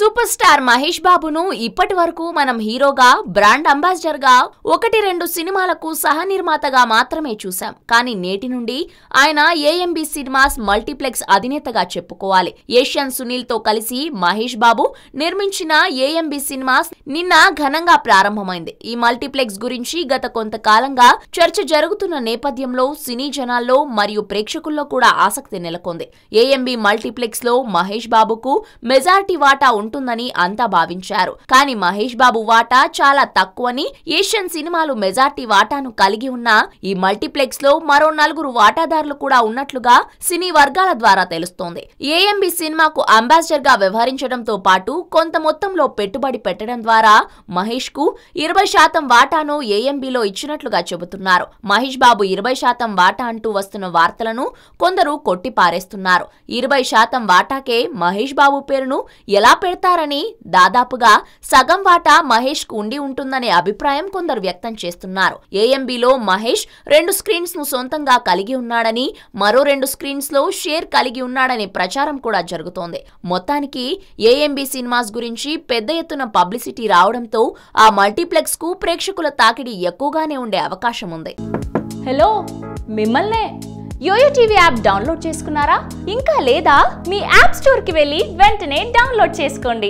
super star Mahesh బాబును ఇప్పటి వరకు మనం హీరోగా బ్రాండ్ అంబాసిడర్ గా ఒకటి రెండు సినిమాలకు సహ నిర్మాతగా మాత్రమే చూశాం కానీ నేటి నుండి ఆయన ఏఎంబి సినిమాస్ మల్టీప్లెక్స్ అధినేతగా చెప్పుకోవాలి ఏషియన్ సునీల్ తో కలిసి మహేష్ బాబు నిర్మించిన ఏఎంబి సినిమాస్ నిన్న ఘనంగా ప్రారంభమైంది ఈ మల్టీప్లెక్స్ గురించి గత కొంతకాలంగా చర్చ జరుగుతున్న నేపథ్యంలో సినీ జనాల్లో మరియు ప్రేక్షకుల్లో కూడా ఆసక్తి నెలకొంది ఏఎంబి మల్టీప్లెక్స్ లో మహేష్ బాబుకు మెజారిటీ వాటా ఉంటుందని అంతా భావించారు కానీ మహేష్ బాబు వాటా చాలా తక్కువని ఏషియన్ సినిమాలు మెజార్టీ వాటాను కలిగి ఉన్న ఈ మల్టీప్లెక్స్ లో మరో నలుగురు వాటాదారులు కూడా ఉన్నట్లుగా సినీ వర్గాల ద్వారా తెలుస్తోంది ఏఎంబి సినిమాకు అంబాసిడర్ గా వ్యవహరించడంతో పాటు కొంత మొత్తంలో పెట్టుబడి పెట్టడం ద్వారా మహేష్ కు ఇరవై శాతం వాటాను ఏఎంబిలో ఇచ్చినట్లుగా చెబుతున్నారు మహేష్ బాబు ఇరవై శాతం వాటా అంటూ వస్తున్న వార్తలను కొందరు కొట్టిపారేస్తున్నారు ఇరవై శాతం వాటాకే మహేష్ బాబు పేరును ఎలా పెడతారని దాదాపుగా సగం వాటా మహేష్ కు ఉండి ఉంటుందనే అభిప్రాయం కొందరు వ్యక్తం చేస్తున్నారు ఏఎంబిలో మహేష్ రెండు స్క్రీన్స్ ను సొంతంగా కలిగి ఉన్నాడని మరో రెండు స్క్రీన్స్ లో షేర్ కలిగి ఉన్నాడనే ప్రచారం కూడా జరుగుతోంది మొత్తానికి ఏఎంబి సినిమాస్ గురించి పెద్ద ఎత్తున పబ్లిసిటీ రావడంతో ఆ మల్టీప్లెక్స్ కు ప్రేక్షకుల తాకిడి ఎక్కువగానే ఉండే అవకాశం ఉంది హలో మిమ్మల్నే యోయో టీవీ యాప్ డౌన్లోడ్ చేసుకున్నారా ఇంకా లేదా మీ యాప్ స్టోర్కి వెళ్ళి వెంటనే డౌన్లోడ్ చేసుకోండి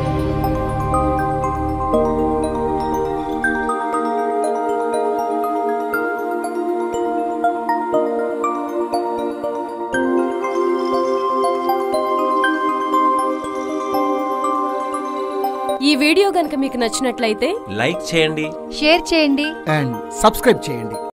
ఈ వీడియో గనుక మీకు నచ్చినట్లయితే లైక్ చేయండి షేర్ చేయండి అండ్ సబ్స్క్రైబ్ చేయండి